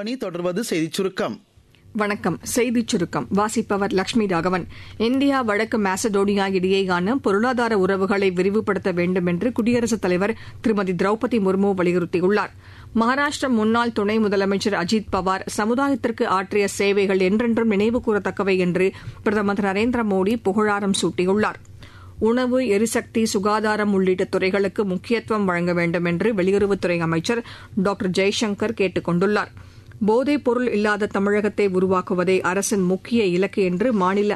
மணி தொடர்வது செய்திச் சுருக்கம் வணக்கம் செய்திச் சுருக்கம் வாசிப்பவர் லட்சுமி ராகவன் இந்தியா வடக்கு மாசடோனியா இடையேயான பொருளாதார உறவுகளை விரிவுபடுத்த வேண்டும் என்று குடியரசுத் தலைவர் திருமதி திரௌபதி முர்மு வலியுறுத்தியுள்ளார் மகாராஷ்டிர முன்னாள் துணை முதலமைச்சர் அஜித் பவார் சமுதாயத்திற்கு ஆற்றிய சேவைகள் என்றென்றும் நினைவு கூறத்தக்கவை என்று பிரதமர் திரு நரேந்திர மோடி புகழாரம் சூட்டியுள்ளார் உணவு எரிசக்தி சுகாதாரம் உள்ளிட்ட துறைகளுக்கு முக்கியத்துவம் வழங்க வேண்டும் என்று வெளியுறவுத்துறை அமைச்சர் டாக்டர் ஜெய்சங்கர் கேட்டுக் கொண்டுள்ளார் போதைப் பொருள் இல்லாத தமிழகத்தை உருவாக்குவதே அரசின் முக்கிய இலக்கு என்று மாநில